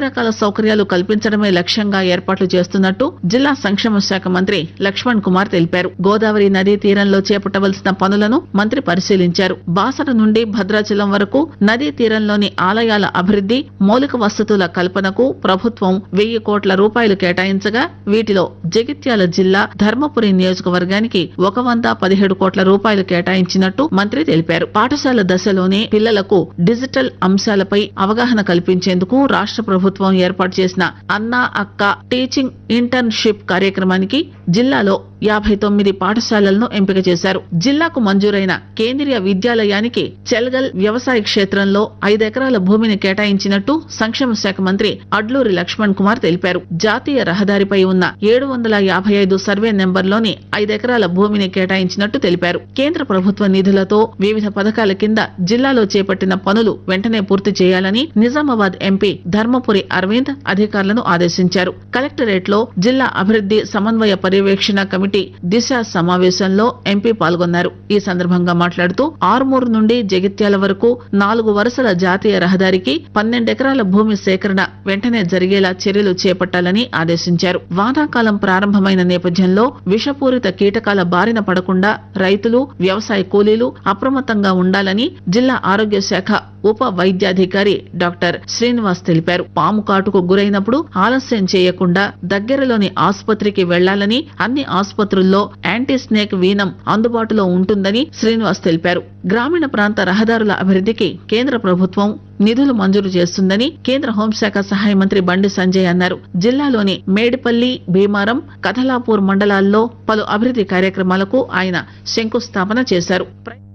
రకాల సౌకర్యాలు కల్పించడమే లక్ష్యంగా ఏర్పాట్లు చేస్తున్నట్టు జిల్లా సంక్షేమ శాఖ మంత్రి లక్ష్మణ్ కుమార్ తెలిపారు గోదావరి నదీ తీరంలో చేపట్టవలసిన పనులను మంత్రి పరిశీలించారు బాసర నుండి భద్రాచలం వరకు నదీ తీరంలోని ఆలయాల అభివృద్ది మౌలిక వసతుల కల్పనకు ప్రభుత్వం వెయ్యి కోట్ల రూపాయలు కేటాయించగా వీటిలో జగిత్యాల జిల్లా ధర్మపురి నియోజకవర్గానికి ఒక వంద పదిహేడు కోట్ల రూపాయలు కేటాయించినట్టు మంత్రి తెలిపారు పాఠశాల దశలోనే పిల్లలకు డిజిటల్ అంశాలపై అవగాహన కల్పించేందుకు రాష్ట్ర ప్రభుత్వం ఏర్పాటు చేసిన అన్నా అక్క టీచింగ్ ఇంటర్న్షిప్ కార్యక్రమానికి జిల్లాలో యాభై తొమ్మిది పాఠశాలలను ఎంపిక చేశారు జిల్లాకు మంజూరైన కేంద్రీయ విద్యాలయానికి చెల్గల్ వ్యవసాయ క్షేత్రంలో ఐదెకరాల భూమిని కేటాయించినట్టు సంక్షేమ శాఖ మంత్రి అడ్లూరి లక్ష్మణ్ కుమార్ తెలిపారు జాతీయ రహదారిపై ఉన్న ఏడు వందల యాభై ఐదు సర్వే నెంబర్లోని ఐదెకరాల భూమిని కేటాయించినట్టు తెలిపారు కేంద్ర ప్రభుత్వ నిధులతో వివిధ పథకాల కింద జిల్లాలో చేపట్టిన పనులు వెంటనే పూర్తి చేయాలని నిజామాబాద్ ఎంపీ ధర్మపురి అరవింద్ అధికారులను ఆదేశించారు కలెక్టరేట్ లో జిల్లా అభివృద్ది సమన్వయ పర్యవేక్షణ కమిటీ దిశ సమావేశంలో ఎంపీ పాల్గొన్నారు ఈ సందర్భంగా మాట్లాడుతూ ఆరుమూరు నుండి జగిత్యాల వరకు నాలుగు వరుసల జాతీయ రహదారికి పన్నెండు ఎకరాల భూమి సేకరణ వెంటనే జరిగేలా చర్యలు చేపట్టాలని ఆదేశించారు వానాకాలం ప్రారంభమైన నేపథ్యంలో విషపూరిత కీటకాల బారిన పడకుండా రైతులు వ్యవసాయ కూలీలు అప్రమత్తంగా ఉండాలని జిల్లా ఆరోగ్య శాఖ ఉప వైద్యాధికారి డాక్టర్ శ్రీనివాస్ తెలిపారు పాము కాటుకు గురైనప్పుడు ఆలస్యం చేయకుండా దగ్గరలోని ఆసుపత్రికి వెళ్లాలని అన్ని ఆసుపత్రుల్లో యాంటీ స్నేక్ వీనం అందుబాటులో ఉంటుందని శ్రీనివాస్ తెలిపారు గ్రామీణ ప్రాంత రహదారుల అభివృద్ధికి కేంద్ర ప్రభుత్వం నిధులు మంజూరు చేస్తుందని కేంద్ర హోంశాఖ సహాయ మంత్రి బండి సంజయ్ అన్నారు జిల్లాలోని మేడిపల్లి భీమారం కథలాపూర్ మండలాల్లో పలు అభివృద్ది కార్యక్రమాలకు ఆయన శంకుస్థాపన చేశారు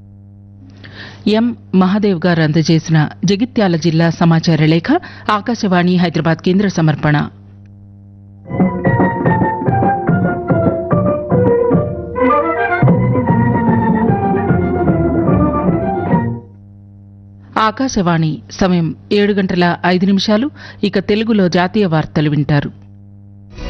ఎం మహాదేవ్ గారు అందజేసిన జగిత్యాల జిల్లా సమాచార లేఖ ఆకాశవాణి హైదరాబాద్ కేంద్ర సమర్పణ ఆకాశవాణి సమయం ఏడు గంటల ఐదు నిమిషాలు ఇక తెలుగులో జాతీయ వార్తలు వింటారు